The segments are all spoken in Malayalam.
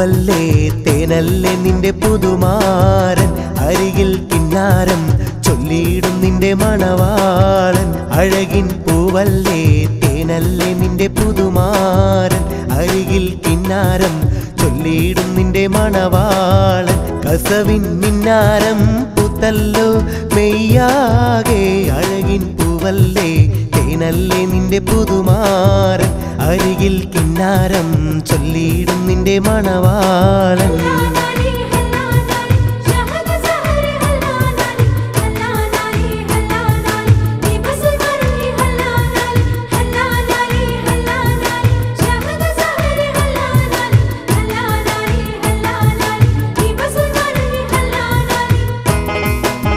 പൂവല്ലേ തേനല്ലേ നിന്റെ പുതുമാരൻ അരികിൽ കിന്നാരം ചൊല്ലിയിടും നിന്റെ മണവാളൻ അഴകിൻ പൂവല്ലേ തേനല്ലേ നിന്റെ പുതുമാരൻ അരികിൽ കിന്നാരം ചൊല്ലിയിടും നിന്റെ മണവാളൻ കസവിൻ മിന്നാരം പൂത്തല്ലോ മെയ്യാകെ അഴകിൻ പൂവല്ലേ തേനല്ലേ നിന്റെ പുതുമാരൻ അരികിൽ കിന്നാരം ചൊല്ലിയിടും നിന്റെ മണവാളൻ ഹല്ലാനാലി ഹല്ലാനാലി ഷഹദ സഹരി ഹല്ലാനാലി ഹല്ലാനാലി ഹല്ലാനാലി ദീപസുമരി ഹല്ലാനാലി ഹല്ലാനാലി ഹല്ലാനാലി ഷഹദ സഹരി ഹല്ലാനാലി ഹല്ലാനാലി ഹല്ലാനാലി ദീപസുമരി ഹല്ലാനാലി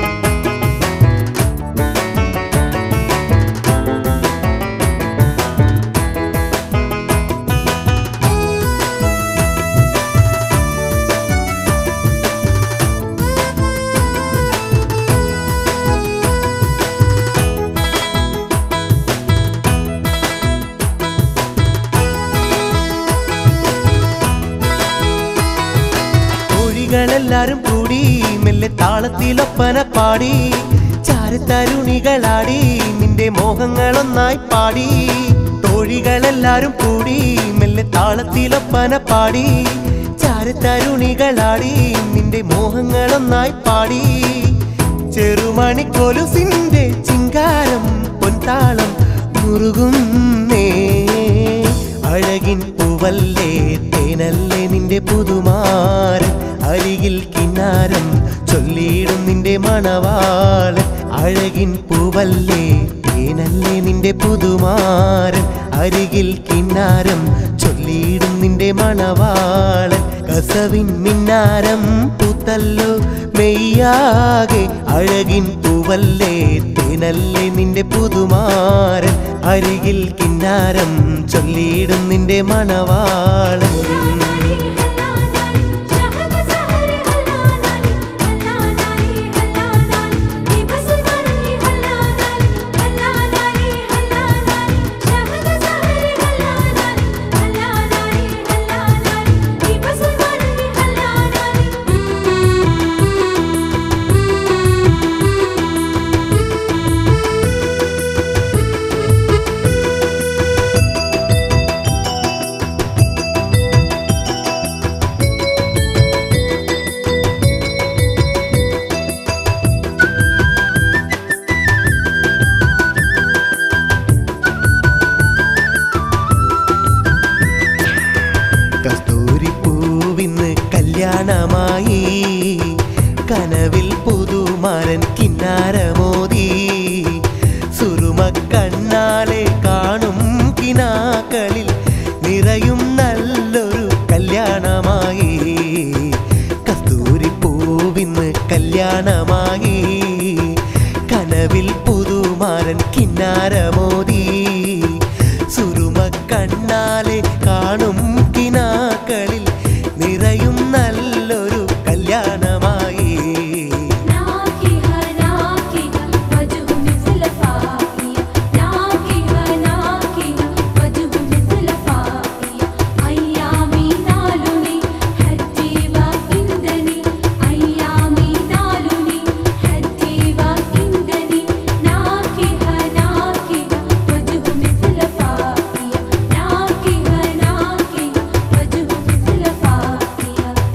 കോഴികളെല്ലാരും കൂടി മെല്ലെ താളത്തിലൊപ്പന പാടി ചാരത്തരുണികളാടി നിന്റെ മോഹങ്ങളൊന്നായി പാടി തോഴികളെല്ലാരും കൂടി മെല്ലെ താളത്തിലൊപ്പന പാടി ചാരത്തരുണികളാടി നിന്റെ മോഹങ്ങളൊന്നായി പാടി ചെറുമണിക്കൊലുസിന്റെ ചിങ്കാരം പൊൻതാളം മുറുകുന്നേ അഴകിൻ പൂവല്ലേ തേനല്ലേ നിന്റെ പുതുമാരൻ അരികിൽ കിന്നാരം ചൊല്ലിയിടും നിന്റെ മണവാളൻ അഴകിൻ പൂവല്ലേ തേനല്ലേ നിന്റെ പുതുമാരൻ അരികിൽ കിന്നാരം ചൊല്ലിയിടും നിന്റെ മണവാളൻ കസവിൻ മിന്നാരം പൂത്തല്ലോ മെയ്യാകെ അഴകിൻ പൂവല്ലേ തേനല്ലേ നിന്റെ പുതുമാരൻ അരികിൽ കിന്നാരം ചൊല്ലിയിടും നിന്റെ മണവാളൻ ഹല്ലാനാലി ഷഹദ സഹരി ഹല്ലാനാലി ഹല്ലാനാലി ഹല്ലാനാലി ദീപസുമരി ഹല്ലാനാലി ഹല്ലാനാലി ഹല്ലാനാലി ഷഹദ സഹരി ഹല്ലാനാലി ഹല്ലാനാലി ഹല്ലാനാലി ദീപസുമരി കസ്തൂരി പൂവിന്ന് കല്യാണമായി കനവിൽ പുതുമാരൻ കിന്നാരമോദി സുറുമ കണ്ണാലെ കാണും കിനാക്കളിൽ നിറയും നല്ലൊരു കല്യാണമായി കസ്തൂരി പൂവിന്ന് കല്യാണമായി കനവിൽ പുതുമാരൻ കിന്നാരമോദി സുറുമ കണ്ണാലെ കാണും കിനാക്കളിൽ നിറയും നല്ലൊരു കല്യാണമായി നാകിഹ നാകിഹ വജഹു മിസ്ല ഫാഖിയ നാകിഹ നാകിഹ വജഹു മിസ്ല ഫാഖിയ അയ്യാമി നാലുനി ഹജ്ജീവ ഇന്ദ്നി അയ്യാമി നാലുനി ഹജ്ജീവ ഇന്ദ്നി നാകിഹ നാകിഹ വജഹു മിസ്ല ഫാഖിയ നാകിഹ നാകിഹ വജഹു മിസ്ല ഫാഖിയ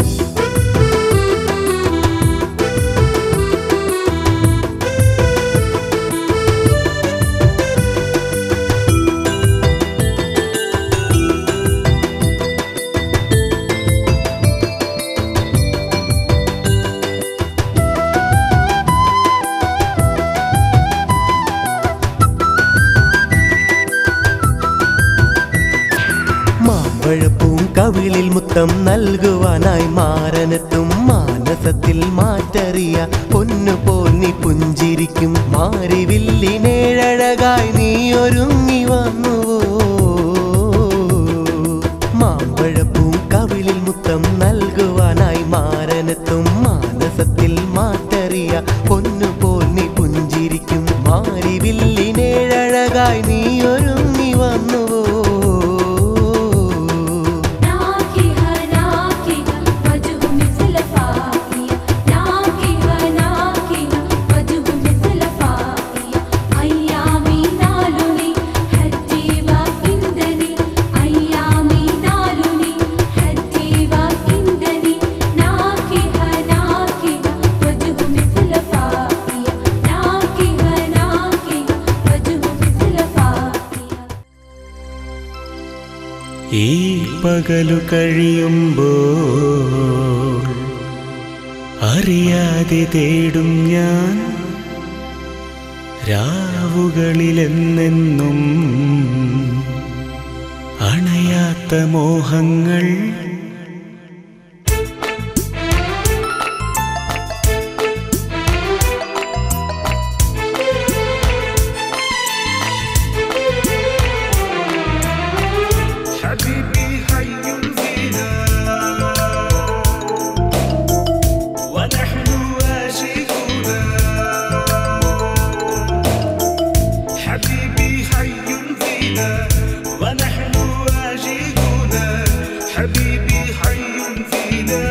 മാമ്പഴപ്പൂം കവിളിൽ മുത്തം നൽകുവാനായി മാറനെത്തും മാനസത്തിൽ മാറ്ററിയ പൊന്നുപോൽ നീ പുഞ്ചിരിക്കും മാറിവില്ലിനേഴഴകായി നീ ഒരുങ്ങി വന്നുവോ മാമ്പഴപ്പൂം കവിളിൽ മുത്തം നൽകുവാനായി മാറനെത്തും മാനസത്തിൽ മാറ്ററിയ പൊന്നുപോൽ നീ പുഞ്ചിരിക്കും മാറിവില്ലിനേഴഴകായി നീ ഒരുങ്ങി വന്നുവോ നാകിഹ നാകിഹ പകലു കഴിയുമ്പോൾ അറിയാതെ തേടും ഞാൻ രാവുകളിലെന്നെന്നും അണയാത്ത മോഹങ്ങൾ حبيبي حي فينا ونحن واجدون حبيبي حي فينا ونحن واجدون حبيبي حي فينا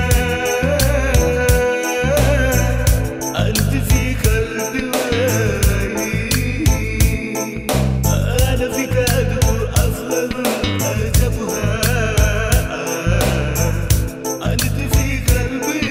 أنت في قلبي وعيني أنا فيك أدور أفضل أركبها أنت في قلبي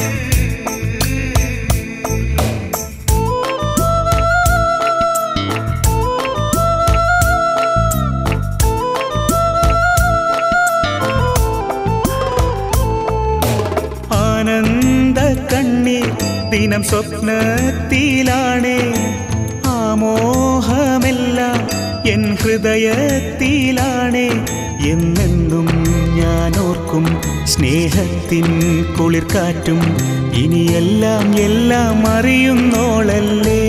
ആനന്ദ കണ്ണീർ ദിനം സ്വപ്നത്തിലാണേ ആമോഹമെല്ലാം എൻ ഹൃദയത്തിലാണേ എന്നെന്നും ഞാൻ ഓർക്കും സ്നേഹത്തിൻ കുളിർക്കാറ്റും ഇനിയെല്ലാം എല്ലാം അറിയുന്നോളല്ലേ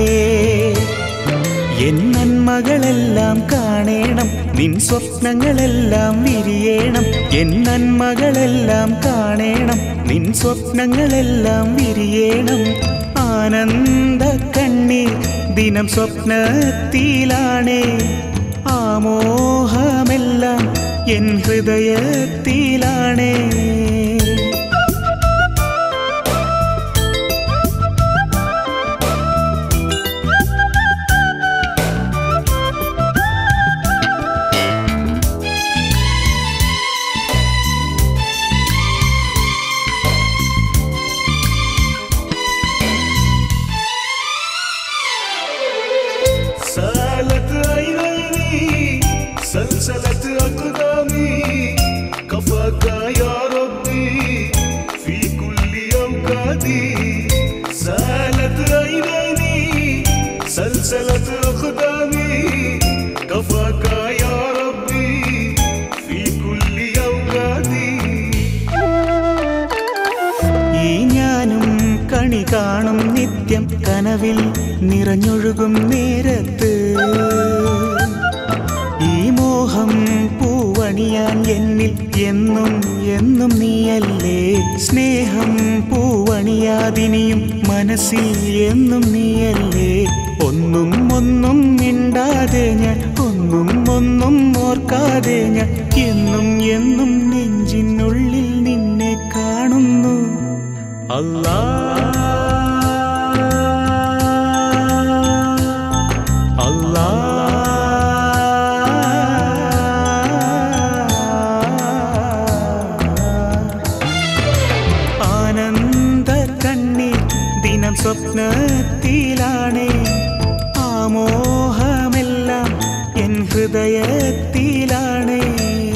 എൻ നന്മകളെല്ലാം കാണേണം നിൻ സ്വപ്നങ്ങളെല്ലാം വിരിയേണം എൻ നന്മകളെല്ലാം കാണേണം നിൻ സ്വപ്നങ്ങളെല്ലാം വിരിയേണം ആനന്ദ കണ്ണീർ ദിനം സ്വപ്നത്തിലാണേ ആമോഹമെല്ലാം എൻ ഹൃദയത്തിലാണേ سالت عيني سلسلة أقدامي كفاك يا ربي في كل أوقاتي سالت عيني سلسلة أقدامي كفاك يا ربي في كل أوقاتي ഈ ഞാനും കണി കാണും നിത്യം കനവിൽ നിറഞ്ഞൊഴുകും നേരത്ത് ഈ മോഹം പൂവണിയാൻ എന്നിൽ എന്നും എന്നും നീയല്ലേ സ്നേഹം പൂവണിയാതിനിയും മനസ്സിൽ എന്നും നീയല്ലേ ഒന്നും ഒന്നും മിണ്ടാതെ ഞാൻ ഒന്നും ഒന്നും ഓർക്കാതെ ഞാൻ എന്നും എന്നും നെഞ്ചിനുള്ളിൽ നിന്നെ കാണുന്നു അല്ലാ അല്ലാ ആനന്ദ കണ്ണീർ ദിനം സ്വപ്നത്തിലാണേ ആമോഹമെല്ലാം എൻ ഹൃദയത്തിലാണേ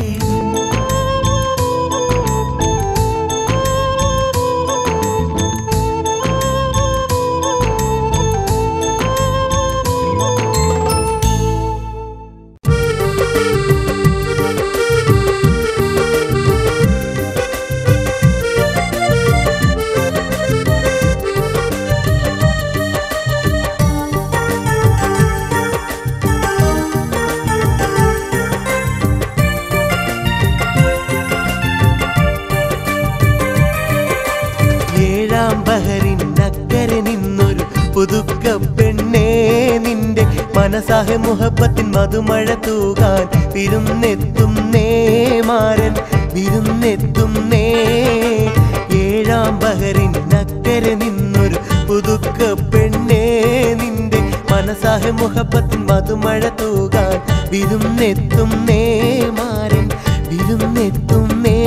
ഏഴാം ബഹറിൻ അക്കരെ നിന്നൊരു പുതുക്ക പെണ്ണേ നിന്റെ മനസാഹെ മുഹബത്തിൻ മധുമഴ തൂകാൻ വിരുന്നെത്തും നേ മാരൻ വിരുന്നെത്തും നേ ഏഴാം ബഹറിൻ അക്കരെ നിന്നൊരു പുതുക്ക പെണ്ണേ നിന്റെ മനസാഹെ മുഹബത്തിൻ മധുമഴ തൂകാൻ വിരുന്നെത്തും നേ മാരൻ വിരുന്നെത്തും നേ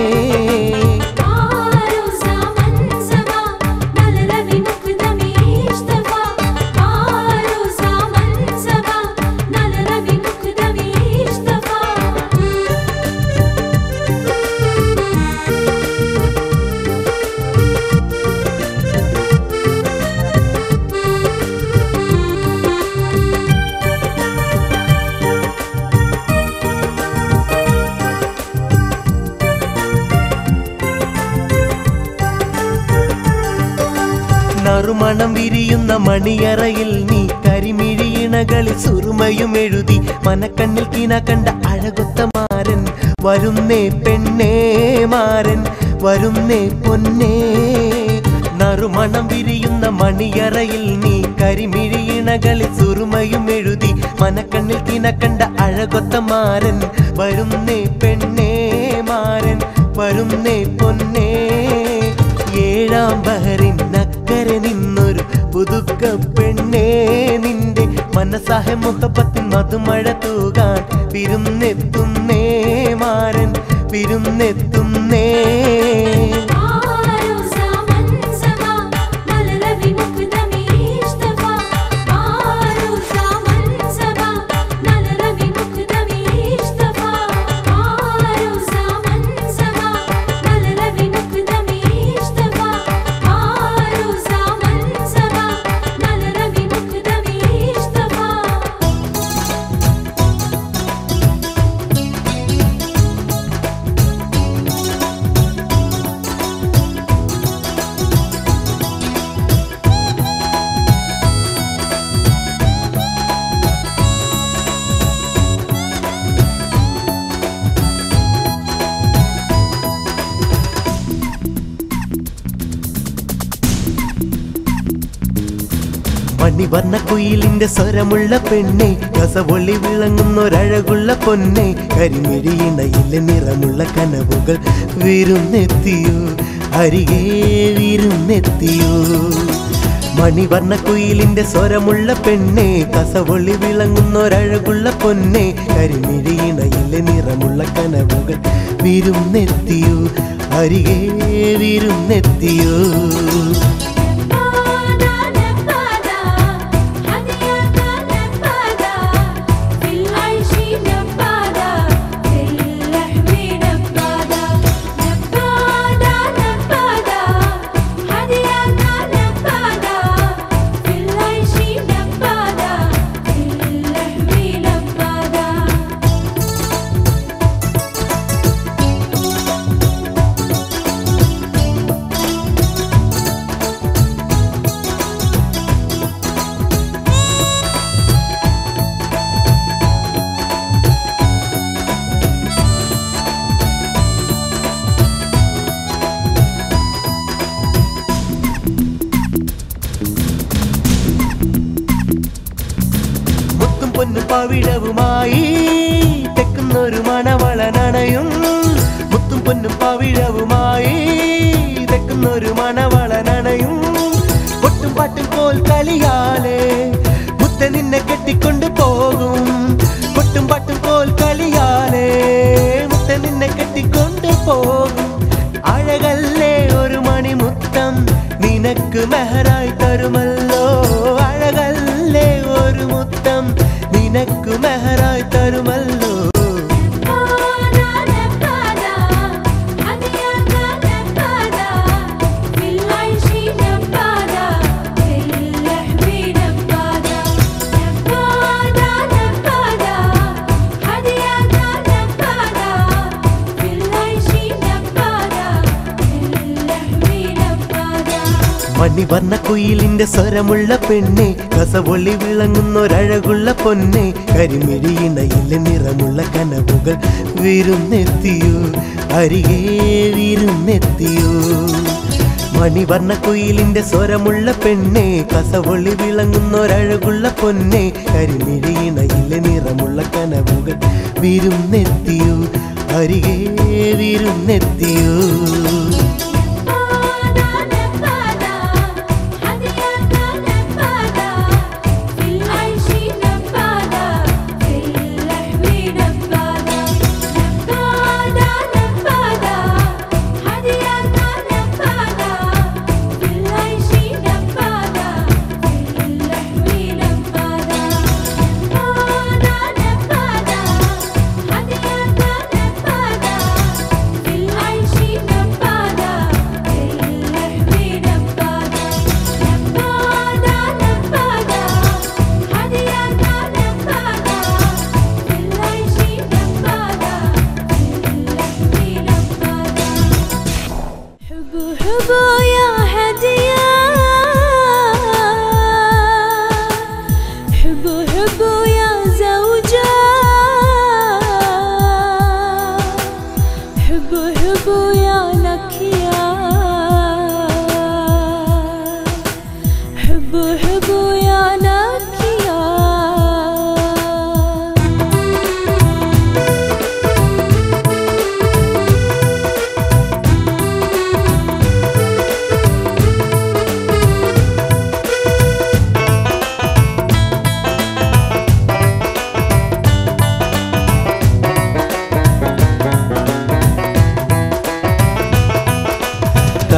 آرو زمن زما نلربي مقدمي اشتفى آرو زمن زما نلربي مقدمي اشتفى നറുമണം വിരിയുന്ന മണിയറയിൽ നീ കരിമിഴിയിണകളിൽ സുറുമയും എഴുതി മനക്കണ്ണിൽ കീന കണ്ട അഴകൊത്ത മാരൻ വരുന്നേ പെണ്ണേ മാരൻ വരുന്നേ പൊന്നേ നറുമണം വിരിയുന്ന മണിയറയിൽ നീ കരിമിഴിയിണകളിൽ സുറുമയും എഴുതി മനക്കണ്ണിൽ കീന കണ്ട അഴകൊത്ത മാരൻ വരുന്നേ പെണ്ണേ മാരൻ വരുന്നേ പൊന്നേ ഏഴാം ബഹറിൻ നക്കരെ നിന്നൊരു പുതുക്ക പെണ്ണേ നിന്റെ മനസ്സാഹ മുഖപ്പത്തിൻ മധുമഴ തൂകാൻ വിരുന്നെത്തുന്നേ മാരൻ വിരുന്നെത്തുന്നേ ആരോസാ മൻസവാ മലരവി മുഖ്ദമി ഇഷ്തഫാ ആരോസാ മൻസവാ മലരവി മുഖ്ദമി ഇഷ്തഫാ ആരോസാ മൻസവാ മലരവി മുഖ്ദമി ഇഷ്തഫാ ആരോസാ മൻസവാ മലരവി മുഖ്ദമി ഇഷ്തഫാ മണിവർണ്ണ കുയിലിന്റെ സ്വരമുള്ള പെണ്ണെ കസവൊളി വിളങ്ങുന്നൊരഴകുള്ള പൊന്നെ കരിമിഴിയിണയിലെ നിറമുള്ള കനവുകൾ വിരുന്നെത്തിയോ അരികെ വിരുന്നെത്തിയോ മണിവർണ്ണ കുയിലിന്റെ സ്വരമുള്ള പെണ്ണെ കസവൊളി വിളങ്ങുന്നൊരഴകുള്ള പൊന്നെ കരിമിഴിയിണയിലെ നിറമുള്ള കനവുകൾ വിരുന്നെത്തിയോ അരികെ വിരുന്നെത്തിയോ نبادا نبادا هديانا نبادا في العيش نبادا في اللحم نبادا نبادا نبادا هديانا نبادا في العيش نبادا في اللحم نبادا മുത്തും പൊന്നും പവിഴവുമായി തെക്കുന്നൊരു മണവളനണയും മുത്തും പൊന്നും പവിഴവുമായി തെക്കുന്നൊരു മണവളനണയും പൊട്ടും പാട്ടും കോൽ കളിയാലേ മുത്ത നിന്നെ കെട്ടിക്കൊണ്ട് പോകും പൊട്ടും പാട്ടും കോൽ കളിയാലേ മുത്ത നിന്നെ കെട്ടിക്കൊണ്ട് പോകും അഴകല്ലേ ഒരു മണിമുത്തം നിനക്ക് മെഹറായി തരുമല്ലോ അഴകല്ലേ ഒരു മുത്തം നിനക്ക് മെഹറായി തരുമല്ലോ نبادا نبادا هديانا نبادا في العيش نبادا في اللحم نبادا نبادا نبادا هديانا نبادا في العيش نبادا في اللحم نبادا മണിവർണ്ണ കുയിലിന്റെ സ്വരമുള്ള പെണ്ണെ കസവൊളി വിളങ്ങുന്നൊരഴകുള്ള പൊന്നെ കരിമിഴിയിണയിലെ നിറമുള്ള കനവുകൾ വിരുന്നെത്തിയോ അരികെ വിരുന്നെത്തിയോ മണിവർണ്ണ കുയിലിന്റെ സ്വരമുള്ള പെണ്ണെ കസവൊളി വിളങ്ങുന്നൊരഴകുള്ള പൊന്നെ കരിമിഴിയിണയിലെ നിറമുള്ള കനവുകൾ വിരുന്നെത്തിയോ അരികെ വിരുന്നെത്തിയോ نبادا نبادا هديانا نبادا في العيش نبادا في اللحم نبادا نبادا نبادا هديانا نبادا في العيش نبادا في اللحم نبادا نبادا نبادا هديانا نبادا في العيش نبادا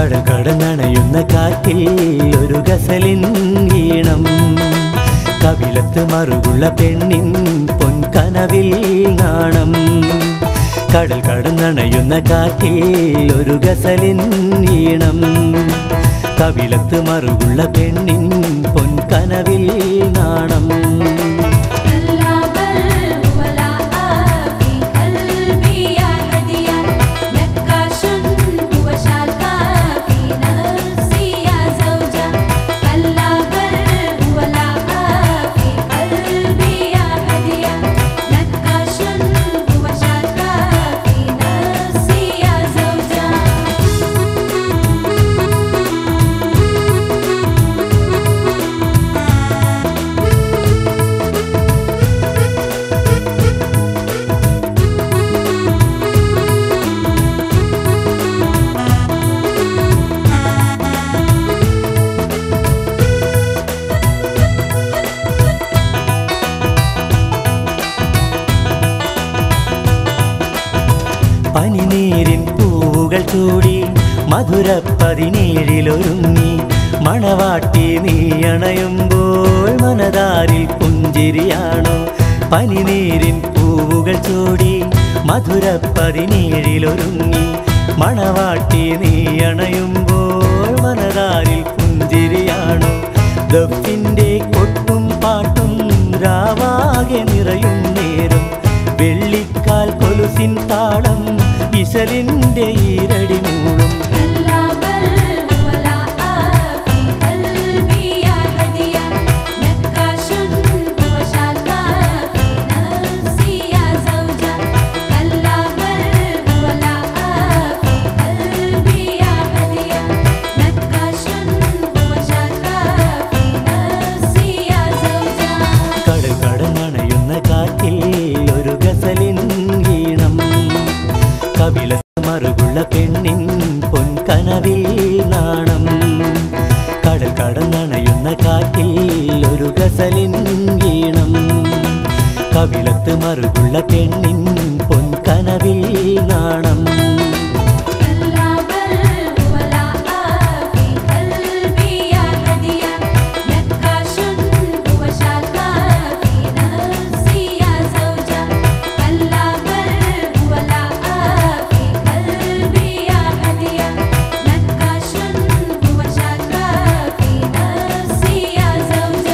കടകടനണയുന്ന കാറ്റിൽ ഒരു ഗസലിൻ ഈണം കവിളത്ത് മറുകുള്ള പെണ്ണിൻ പൊൻകനവിൽ നാണം കടൽ കടന്നണയുന്ന കാറ്റിൽ ഒരു ഗസലിൻ ഈണം കവിളത്ത് മറുകുള്ള പെണ്ണിൻ പൊൻകനവിൽ നാണം كلا بل ولا في قلبي يا هدية نكاش وشاكا في نفسي يا زوجة كلا بل ولا في قلبي يا هدية نكاش وشاكا في نفسي يا زوجة പനിനീരിൻ പൂവുകൾ ചൂടി മധുര പതിനേഴിലൊരുങ്ങി മണവാട്ടി നീ അണയുമ്പോൾ മനതാരിൽ പുഞ്ചിരിയാണോ പനിനീരിൻ പൂവുകൾ ചൂടി മധുര പതിനേഴിലൊരുങ്ങി മണവാട്ടി നീ അണയുമ്പോൾ മനതാരിൽ പുഞ്ചിരിയാണോ ദഫിൻ്റെ കൊട്ടും പാട്ടും രാവാകെ നിറയും നേരം വെള്ളിക്കാൽ കൊലുസിൻ താളം ഇശലിൻ്റെ ഈരടി മൂളും كلا بل ولا في قلبي يا هدية نكاش وشاكا في نفسي يا زوجة كلا بل ولا في قلبي يا هدية نكاش وشاكا في نفسي يا زوجة കടൽ കടന്നണയുന്ന കാറ്റിൽ ഒരു ഗസലിൻ ഈണം കവിള മറുകുള്ള പെണ്ണിൻ പൊൻകനവിൽ നാണം കടൽ കടന്നണയുന്ന കാറ്റിൽ ഒരു ഗസലിൻ ഈണം കവിളത്ത് മറുകുള്ള പെണ്ണിൻ പൊൻകനവിൽ നാണം كلا بل ولا في قلبي يا هدية نكاش وشاكا في نفسي يا زوجة كلا بل ولا في قلبي يا هدية نكاش وشاكا في نفسي يا زوجة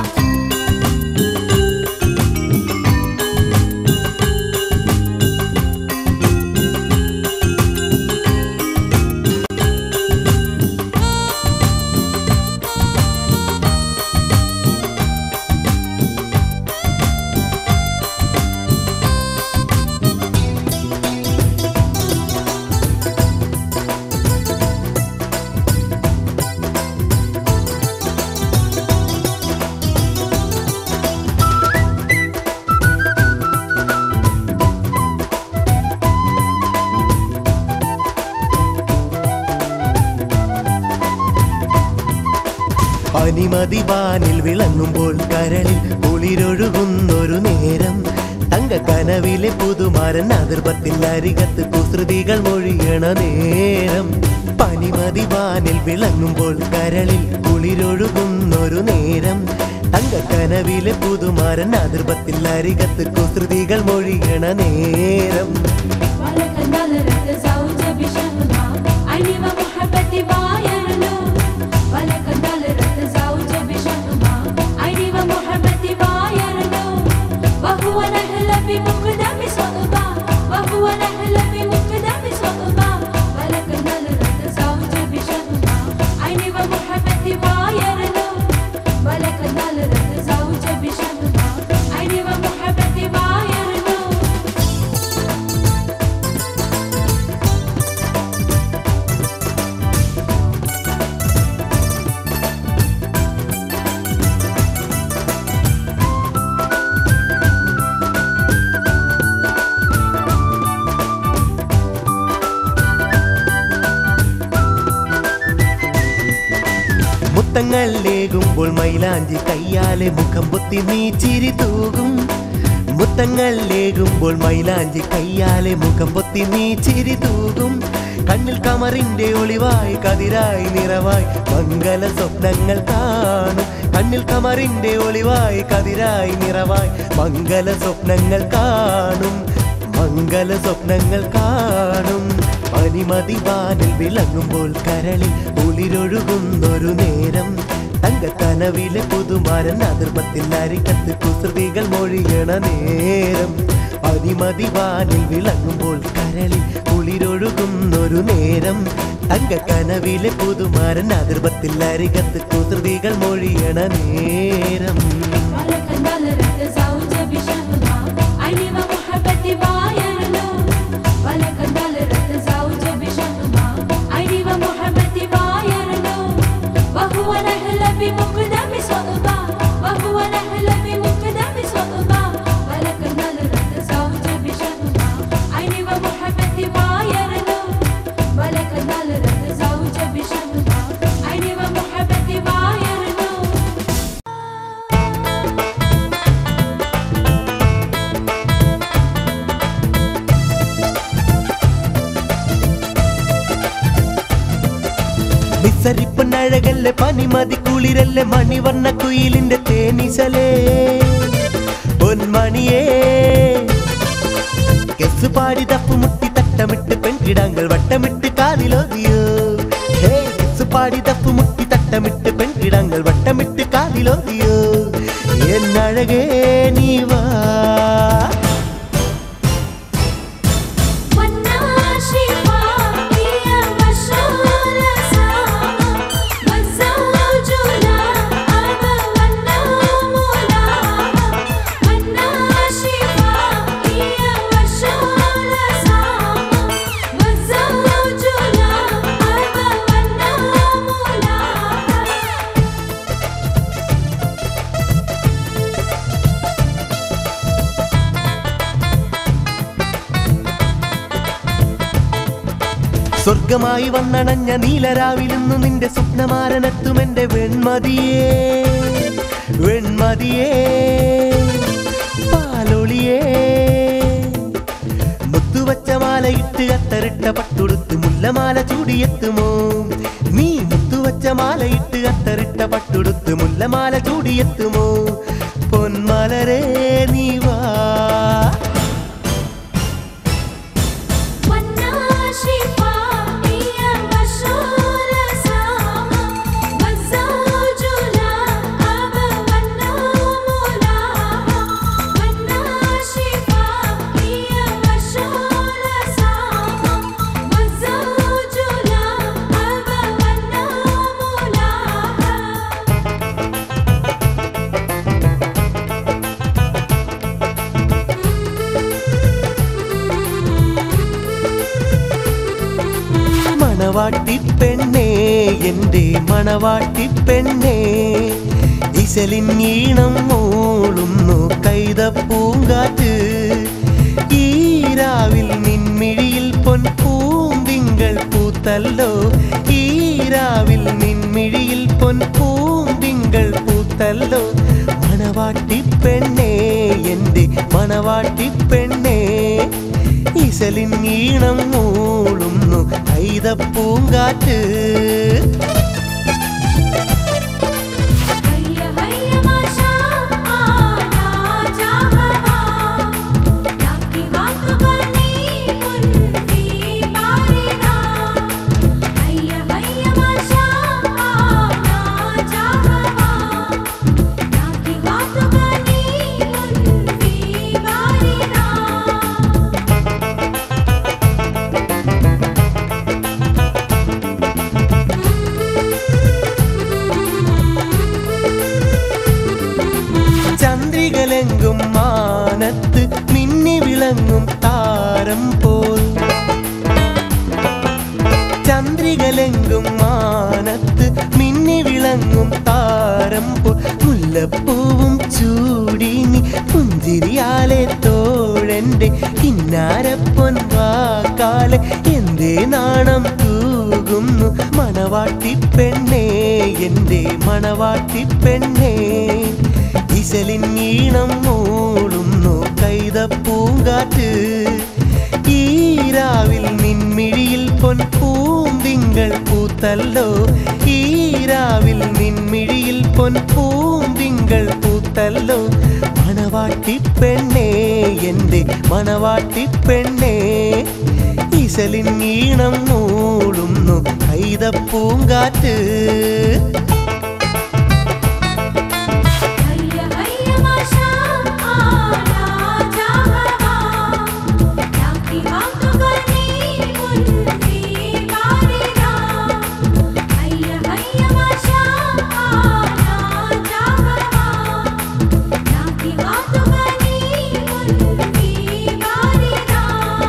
പനിമതിവാനിൽ വിളങ്ങുമ്പോൾ കരളിൽ കുളിരൊഴുകുന്നൊരു നേരം തങ്കക്കനവിലെ പുതുമാരൻ അതിർപ്പത്തിൽ അരികത്ത് കുസൃതികൾ മൊഴിയണ നേരം പനിമതിവാനിൽ വിളങ്ങുമ്പോൾ കരളിൽ കുളിരൊഴുകുന്നൊരു നേരം തങ്കക്കനവിലെ പുതുമാരൻ അതിർപ്പത്തിൽ അരികത്ത് കുസൃതികൾ മൊഴിയണ നേരം ولك نظرة زوجة بشهوة عيني ومحبتي بايرلو ولك نظرة زوجة بشهوة عيني ومحبتي بايرلو وهو نهل بمقدم صعبة وهو نهل بمقدم صعبة ولك نظرة زوجة بشهوة عيني ومحبتي بايرلو ولك نظرة زوجة بشهوة عيني ومحبتي بايرلو മുത്തങ്ങൾ ലേകുമ്പോൾ മൈലാഞ്ചി കയ്യാലെ മുഖം പൊത്തി നീ ചിരി തൂകും മുത്തങ്ങൾ ലേകുമ്പോൾ മൈലാഞ്ചി കയ്യാലെ മുഖം പൊത്തി നീ ചിരി തൂകും കണ്ണിൽ കമറിന്റെ ഒളിവായി കതിരായി നിറവായി മംഗല സ്വപ്നങ്ങൾ കാണും കണ്ണിൽ കമറിന്റെ ഒളിവായി കതിരായി നിറവായി മംഗല സ്വപ്നങ്ങൾ കാണും മംഗല സ്വപ്നങ്ങൾ കാണും പനിമതി വാനിൽ വിളങ്ങുമ്പോൾ കരളിൽ ഉളിരൊഴുകുന്നൊരു നേരം തങ്കക്കനവിലെ പുതുമാരൻ അതിർപ്പത്തിൽ അരിക്കത്ത് കുസൃതികൾ മൊഴിയണ നേരം പനിമതി വാനിൽ വിളങ്ങുമ്പോൾ കരളിൽ കുളിരൊഴുകുന്നൊരു നേരം തങ്കക്കനവിലെ പുതുമാരൻ അതിർപ്പത്തിൽ അരികത്ത് കുസൃതികൾ മൊഴിയണ നേരം ولك نظرة زوج بشهوة عيني ومحبتي بايرلو ولك نظرة زوج بشهوة عيني ومحبتي بايرلو وهو نهل بمقدم صعبة وهو نهل بمقدم صعبة ولك نظرة زوج بشهوة عيني ومحبتي بايرلو ولك نظرة زوج بشهوة عيني ومحبتي بايرلو വിസരിപ്പൊന്നഴകല്ലേ പനിമതി കുളിരല്ലേ മണിവർണ്ണ കുയിലിന്റെ തേനിശലേ പൊന്മണിയേ കെസ് പാടി തപ്പുമുട്ടി തട്ടമിട്ട് പെൺകിടാങ്ങൾ വട്ടമിട്ട് കാലിലോതിയോ ഹേ കെസ് പാടി തപ്പുമുട്ടി തട്ടമിട്ട് പെൺകിടാങ്ങൾ വട്ടമിട്ട് കാലിലോതിയോ എന്നഴകേ നീ വാ والناشفة هي مشهور سامة والزوج لا أبا والنوم لا والناشفة هي مشهور سامة والزوج لا أبا والنوم لا സ്വർഗമായി വന്നണഞ്ഞ നീലരാവിലിന്നു നിന്റെ സ്വപ്നമാരനെത്തും എന്റെ വെൺമതിയേ വെൺമതിയേ പാലൊളിയേ മുത്തുവച്ച മാലയിട്ട് അത്തറിട്ട പട്ടുടുത്ത് മുല്ലമാല ചൂടിയെത്തുമോ നീ മുത്തുവച്ച മാലയിട്ട് അത്തറിട്ട പട്ടുടുത്ത് മുല്ലമാല ചൂടിയെത്തുമോ പൊന്മലരേ നീ വാ والناشفة هي مشهور سامة والزوج لا أبا والنوم لا والناشفة هي مشهور سامة والزوج لا أبا والنوم لا മണവാട്ടി പെണ്ണേ എൻ്റെ മണവാട്ടി പെണ്ണേ ഇശലിൻ ഈണം മൂളുന്നു കൈത പൂങ്കാറ്റ് ഈരാവിൽ നിൻമിഴിയിൽ പൊൻ പൂന്തിങ്കൾ പൂത്തല്ലോ ഈരാവിൽ നിൻമിഴിയിൽ പൊൻ പൂന്തിങ്കൾ പൂത്തല്ലോ മണവാട്ടി പെണ്ണേ എൻ്റെ മണവാട്ടി പെണ്ണേ ഇശലിൻ ഈണം മൂളുന്നു കൈതപ്പൂങ്കാറ്റ് هيا هيا ما شاء الله جاهها لكن وقت بني كن في بارنا هيا هيا ما شاء الله جاهها لكن وقت بني كن في بارنا ചന്ദ്രികലെങ്കും മാനത്ത് മിന്നി വിളങ്ങും താരം പോൽ ചന്ദ്രികലെങ്കും മാനത്ത് മിന്നി വിളങ്ങും താരം പോൽ മുല്ലപ്പൂവും ചൂടി നീ പുഞ്ചിരിയാലെ തോഴന്റെ കിന്നാരപ്പൊൻ വാക്കാലെ എന്തേ നാണം തൂകുന്നു മണവാട്ടി പെണ്ണേ എൻ്റെ മണവാട്ടി പെണ്ണേ ഇശലിൻ ഈണം മൂളുന്നു കൈതപ്പൂങ്കാറ്റ് ഈരാവിൽ നിൻമിഴിയിൽ പൊൻ പൂന്തിങ്കൾ പൂത്തല്ലോ ഈരാവിൽ നിൻമിഴിയിൽ പൊൻ പൂന്തിങ്കൾ പൂത്തല്ലോ മണവാട്ടി പെണ്ണേ എൻ്റെ മണവാട്ടി പെണ്ണേ ഈശലിൻ ഈണം മൂടുന്നു കൈതപ്പൂങ്കാറ്റ് ഹയ്യ ഹയ്യ മാഷാ ആലാ ജാഹവാ യാക്കി വാതുകനി മുൻഫി ബാരിദാ ഹയ്യ ഹയ്യ മാഷാ ആലാ ജാഹവാ യാക്കി വാതുകനി മുൻഫി ബാരിദാ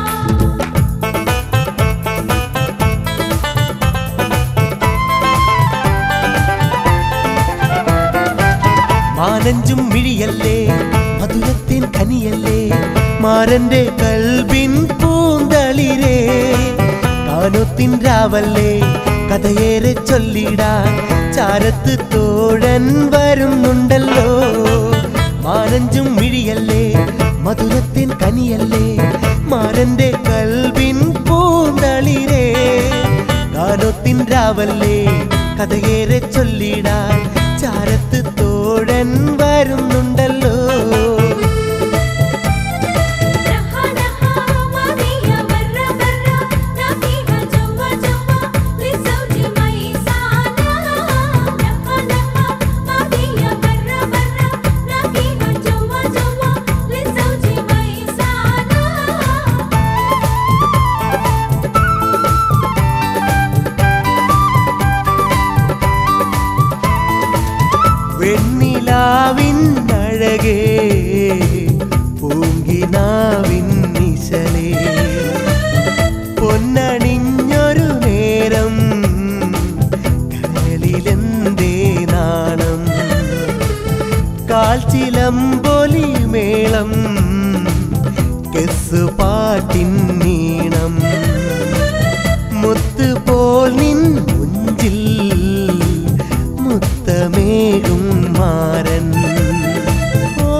മാനഞ്ചും മിഴിയല്ലേ മധുരത്തിൻ കനിയല്ലേ മാരന്റെ കൽബിൻ പൂന്തളിരേ കാനൊത്തിൻ രാവല്ലേ കഥയേറെ ചൊല്ലിടാൻ ചാരത്ത് തോഴൻ വരുന്നുണ്ടല്ലോ മാനഞ്ചും മിഴിയല്ലേ മധുരത്തിൻ കനിയല്ലേ മാരന്റെ കൽബിൻ പൂന്തളിരേ ഗാനത്തിൻ രാവല്ലേ കഥയേറെ ചൊല്ലിടാൻ ചാരത്ത് തോഴൻ വരുന്നുണ്ടല്ലോ നഹ നഹ മദിയ ബറ ബറ നബിഹ ജവ ജവ ലിസൗജി മൈസാന നഹ നഹ മദിയ ബറ ബറ നബിഹ ജവ ജവ ലിസൗജി മൈസാന വെണ്ണിലാവിൻ അഴകേ പൂങ്കിനാവിൻ നിശലേ പൊന്നണിഞ്ഞൊരു നേരം കരളിലെന്തേ നാണം കാൽച്ചിലമ്പൊലി മേളം കെസ് പാട്ടിൻ നീണം മുത്ത് പോൽ നിൻ മുഞ്ചിൽ മുത്തമേകും മാരൻ ഓ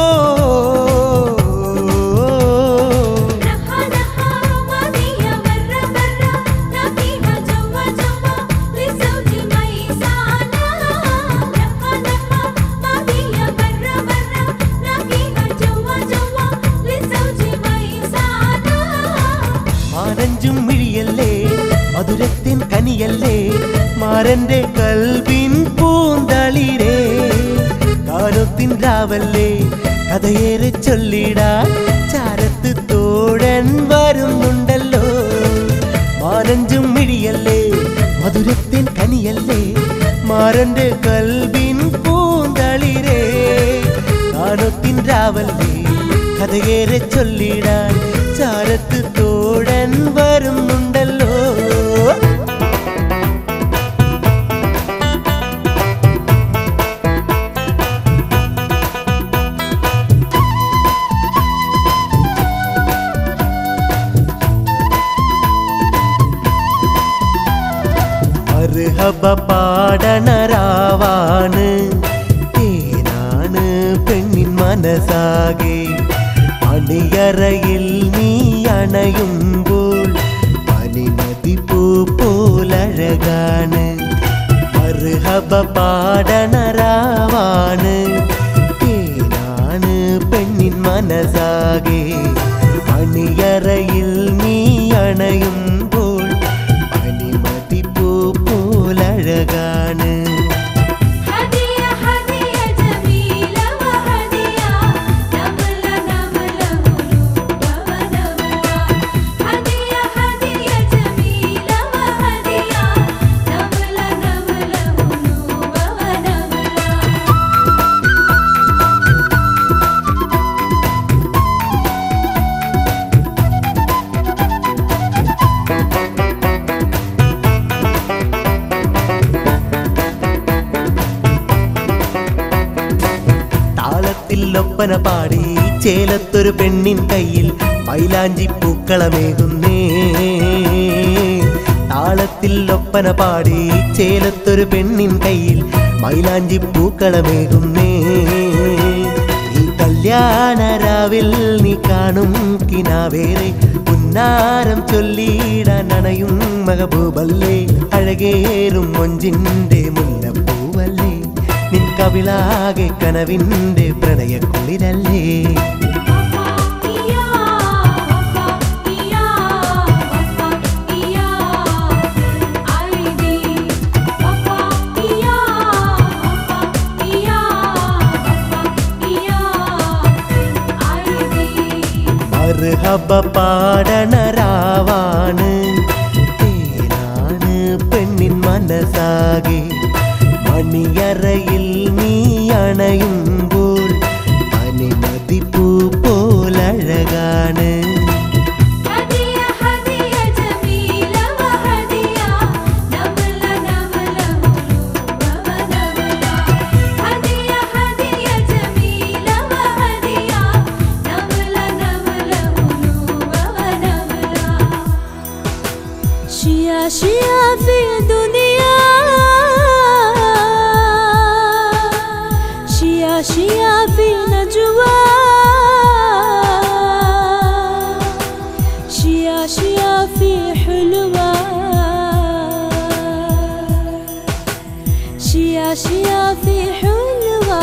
നഹ നഹ മദിയ ബറ ബറ നബിഹ ജവ ജവ ലിസൗജി മൈസാന നഹ നഹ മദിയ ബറ ബറ നബിഹ ജവ ജവ ലിസൗജി മൈസാന മാനഞ്ചും മിഴിയല്ലേ മധുരത്തിൻ കനിയല്ലേ മാരന്റെ കൽവിൻ പൂന്തളിരേ കാലത്തിൻ രാവല്ലേ കഥയേറെ ചൊല്ലിടാൻ ചാരത്ത് തോഴൻ വരുന്നുണ്ടല്ലോ മാനഞ്ചും മിഴിയല്ലേ മധുരത്തിൻ കനിയല്ലേ മാരന്റെ കൽവിൻ പൂന്തളിരേ കാലത്തിൻ രാവല്ലേ കഥയേറെ ചൊല്ലിടാൻ ചാരത്ത് തോഴൻ വരുന്നുണ്ടല്ലോ മർഹബ പാടണരാവാണ് തേനാണ് പെണ്ണിൻ മനസ്സാകെ അണിയറയിൽ നീ അണയുമ്പോൾ പനിനദി പൂ പോലഴകാണ് മർഹബ പാടണരാവാണ് തേനാണ് പെണ്ണിൻ മനസ്സാകെ അണിയറയിൽ നീ അണയുമ്പോൾ പനിമതി പൂ പോലഴകാണ് ഹദിയ ഹദിയ ജമീല വഹദിയ നബല നബല ഹുലൂബ വനബല ഹദിയ ഹദിയ ജമീല വഹദിയ നബല നബല ഹുലൂബ വനബല താളത്തിൽ ഒപ്പന പാടി ചേലത്തൊരു പെണ്ണിൻ കയ്യിൽ മൈലാഞ്ചി പൂക്കളമേകുന്നേ താളത്തിൽ ഒപ്പന പാടി ചേലത്തൊരു പെണ്ണിൻ കയ്യിൽ മൈലാഞ്ചി പൂക്കളമേകുന്നേ ഈ കല്യാണ രാവിൽ നീ കാണും കിനാവേറെ കിന്നാരം ചൊല്ലിടാൻ അണയും മകബൂബല്ലേ അഴകേറും മൊഞ്ചിന്റെ മുല്ലപ്പൂവല്ലേ നിൻ കവിളാകെ കനവിന്റെ പ്രണയക്കുളിരല്ലേ വഫാഇയാ വഫാഇയാ വഫാഇയാ ഐദി വഫാഇയാ വഫാഇയാ വഫാഇയാ ഐദി മർഹബ പാടണരാവാണ് തേനാണ് പെണ്ണിൻ മനസ്സാകെ മണിയറയിൽ നീ അണയുമ്പോൾ അനിമതിപ്പൂ പോലഴകാണ് هدية هدية جميلة وهدية نملة نملة ملومة ونملة هدية هدية جميلة وهدية نملة نملة ملومة ونملة شيا شيا في الدنيا شيا شيا في نجوى شيا شيا في حلوة شيا شيا في حلوة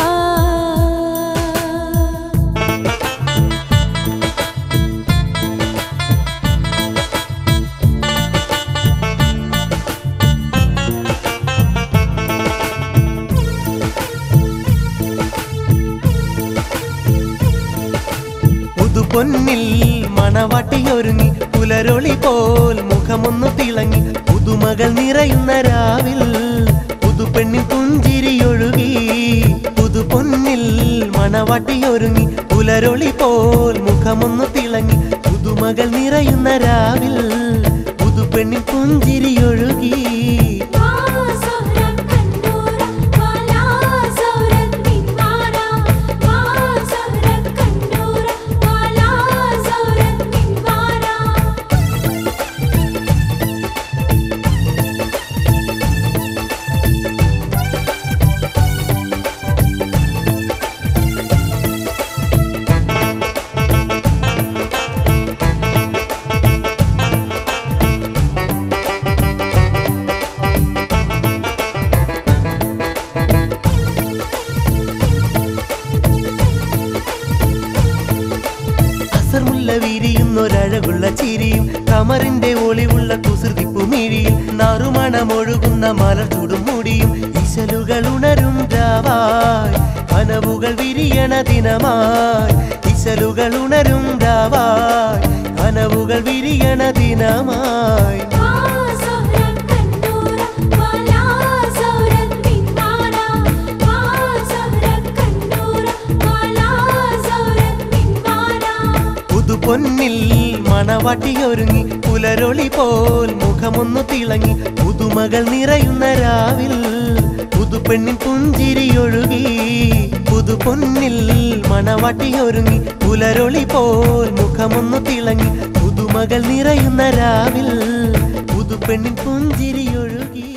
പുതുപൊന്നിൽ മണവാട്ടിയൊരുങ്ങി പുലരൊളി പോൽ മുഖമൊന്നു തിളങ്ങി പുതുമകൾ നിറയുന്ന രാവിൽ പുതുപെണ്ണിൻ പുഞ്ചിരിയൊഴുകി പുതുപൊന്നിൽ മണവാട്ടിയൊരുങ്ങി പുലരൊളി പോൽ മുഖമൊന്നു തിളങ്ങി പുതുമകൾ നിറയുന്ന രാവിൽ പുതുപെണ്ണിൻ പുഞ്ചിരിയൊഴുകി ما زهرة كنورة ولا زهرة منارة ما زهرة كنورة ولا زهرة منارة അസർമുല്ല വിരിയുന്നൊരഴകുള്ള ചിരിയും കമറിന്റെ ഒളിവുള്ള കുസൃതിപ്പുമിഴിയും നാറുമണമൊഴുകുന്ന മലർ ചൂടും മുടിയും ഇശലുകൾ ഉണരും രാവായി കനവുകൾ വിരിയണ ദിനമായി ഇശലുകൾ ഉണരും രാവായി കനവുകൾ വിരിയണ ദിനമായി ما زهرة كنورة ولا زهرة منارة ما زهرة كنورة ولا زهرة منارة പുതുപൊന്നിൽ മണവാട്ടിയൊരുങ്ങി പുലരൊളി പോൽ മുഖമൊന്നു തിളങ്ങി പുതുമകൾ നിറയുന്ന രാവിൽ പുതുപെണ്ണിൻ പുഞ്ചിരിയൊഴുകി പുതുപൊന്നിൽ മണവാട്ടിയൊരുങ്ങി പുലരൊളി പോൽ മുഖമൊന്നു തിളങ്ങി പുതുമകൾ നിറയുന്ന രാവിൽ പുതുപെണ്ണിൻ പുഞ്ചിരിയൊഴുകി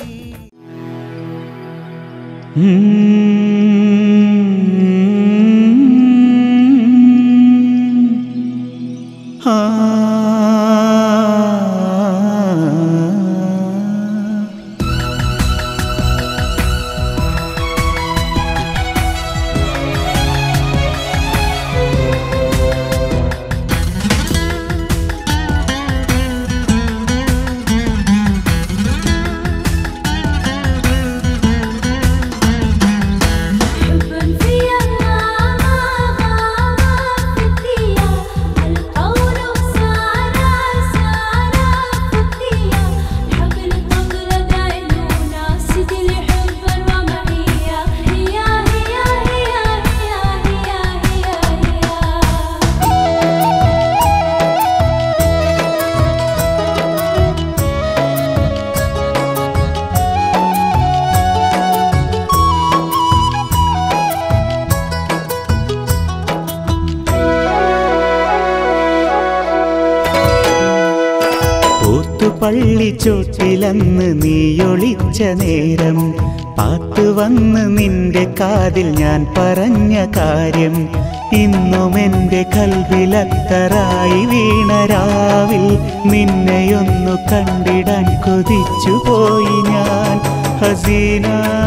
ഓത്തുപള്ളിച്ചോട്ടിലന്ന് നീയൊളിച്ച നേരം പാത്തു വന്ന് നിന്റെ കാതിൽ ഞാൻ പറഞ്ഞ കാര്യം ഇന്നും എൻ്റെ കൽവിലത്തറായി വീണ രാവിൽ നിന്നെയൊന്നു കണ്ടിടാൻ കൊതിച്ചു പോയി ഞാൻ ഹസീന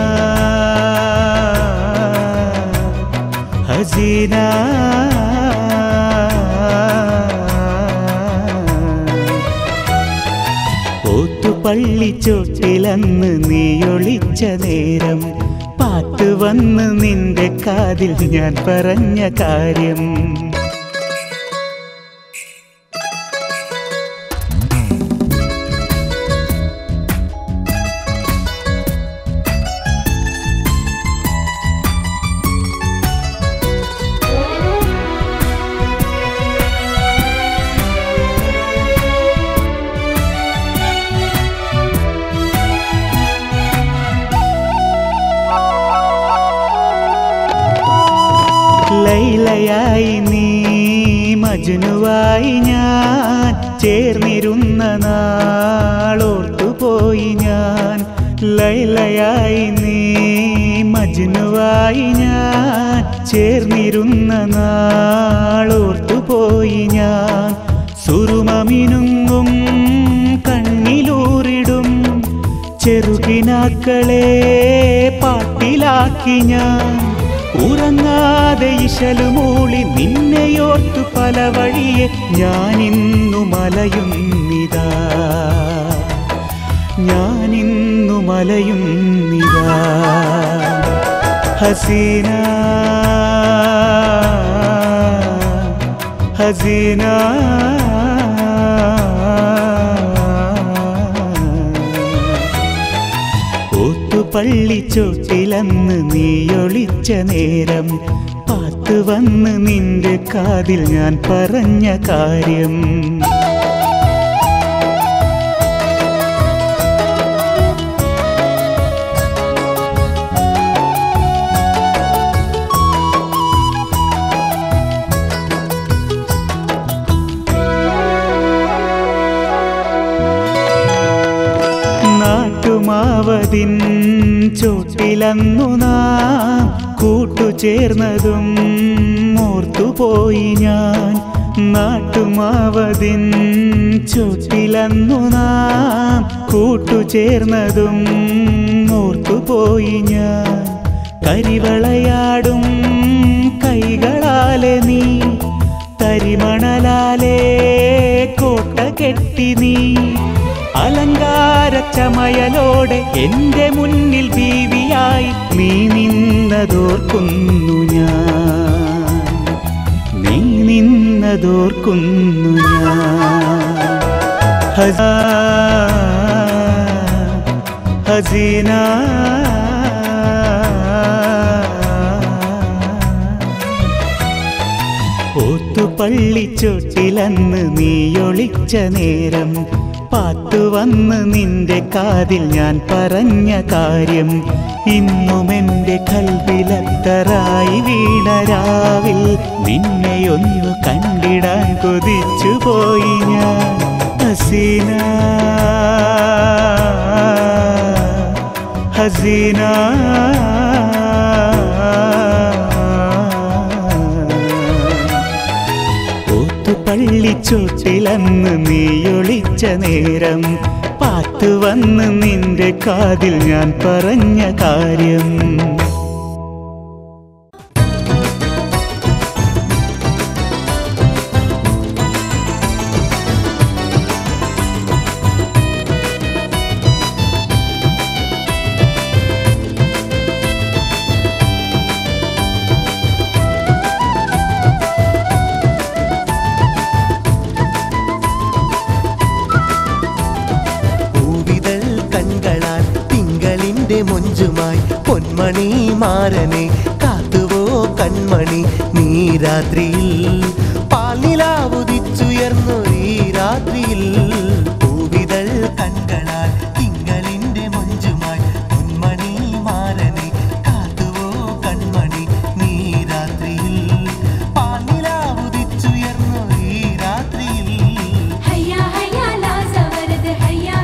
ഹസീന ഓത്തുപള്ളിച്ചോട്ടിലന്ന് നീയൊളിച്ച നേരം പാട്ട് വന്ന് നിന്റെ കാതിൽ ഞാൻ പറഞ്ഞ കാര്യം ലൈലയായി നീ മജുനുവായി ഞാൻ ചേർന്നിരുന്ന നാളോർത്തുപോയി ഞാൻ ലൈലയായി നീ മജുനുവായി ഞാൻ ചേർന്നിരുന്ന നാളോർത്തുപോയി ഞാൻ സുറുമമിനുങ്ങും കണ്ണിലൂറിടും ചെറുകിനാക്കളെ പാട്ടിലാക്കി ഞാൻ ഉറങ്ങാതെ ഇശലുമൂളി നിന്നെയോർത്തു പല വഴിയെ ഞാനിന്നു മലയുന്നിതാ ഞാനിന്നു മലയുന്നിതാ ഹസീന ഹസീന ഓത്തുപള്ളിച്ചോട്ടിലന്ന് നീയൊളിച്ച നേരം പാത്ത് വന്ന് നിന്റെ കാതിൽ ഞാൻ പറഞ്ഞ കാര്യം നാട്ടുമാവതിൻ ചോട്ടിലന്നു നാം കൂട്ടുചേർന്നതും ഓർത്തുപോയി ഞാൻ നാട്ടുമാവതിൻ ചോട്ടിലന്നു നാം കൂട്ടുചേർന്നതും ഓർത്തുപോയി ഞാൻ കരിവളയാടും കൈകളാലെ നീ തരിമണലാലേ കോട്ട കെട്ടി നീ അലങ്കാര ചമയലോടെ എന്റെ മുന്നിൽ ബീവിയായി നീ നിന്നതോർക്കുന്നു ഞാൻ നീ നിന്നതോർക്കുന്നു ഞാൻ ഹസാ ഹസീന ഓത്തുപള്ളിച്ചോട്ടിലന്ന് നീയൊളിച്ച നേരം പാത്തു വന്ന് നിന്റെ കാതിൽ ഞാൻ പറഞ്ഞ കാര്യം ഇന്നും എൻ്റെ കൽവിലത്തറായി വീണ രാവിൽ നിന്നെയൊന്നു കണ്ടിടാൻ കൊതിച്ചു പോയി ഞാൻ ഹസീന ഹസീന ഓത്തുപള്ളിച്ചോട്ടിലന്ന് നീയൊളിച്ച നേരം പാത്തു വന്ന് നിന്റെ കാതിൽ ഞാൻ പറഞ്ഞ കാര്യം പൂവിതൾ കൺകളാൽ തിങ്കളിന്റെ മൊഞ്ചുമായി പൊന്മണി മാരനെ കാത്തുവോ കൺമണി നീ രാത്രിയിൽ പാലിലാവുദിച്ചുയർന്നു ഈ രാത്രിയിൽ പൂവിതൾ കൺകളാൽ തിങ്കളിന്റെ മൊഞ്ചുമായി പൊന്മണി മാരനെ കാത്തുവോ കൺമണി നീ രാത്രിയിൽ പാലിലാവുദിച്ചുയർന്നു ഈ രാത്രിയിൽ ഹയ്യാ ഹയ്യാ ലാ സവരത് ഹയ്യാ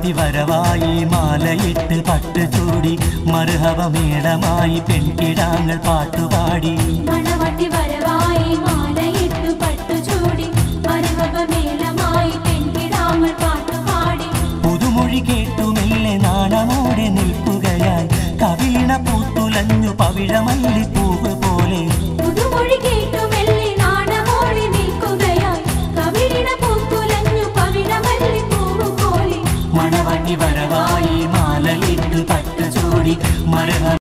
മണവാട്ടി വരവായി മാലയിട്ട് പട്ട് ചൂടി മറുഹവമേളമായി പെൺകിടാങ്ങൾ പാട്ടുപാടി മണവാട്ടി വരവായി മാലയിട്ടു പട്ടുചൂടി മരുമകമേളമായി പെൺകിടാങ്ങൾ പാട്ടുപാടി പുതുമൊഴി കേട്ടു മെല്ലെ നാണമോടെ നിൽക്കുകയായി കവിളിണ പൂത്തുലഞ്ഞു പവിഴമല്ലി പൂവ് പോലെ പുതുമൊഴി കേട്ടു മെല്ലെ നാണമോടെ നിൽക്കുകയായി കവിളിണ പൂക്കുലഞ്ഞു പവിഴമല്ലി പൂവ് പോലെ മണവണ്ടി വരവായി മാലയിട്ട് പട്ട് ചൂടി മരഹ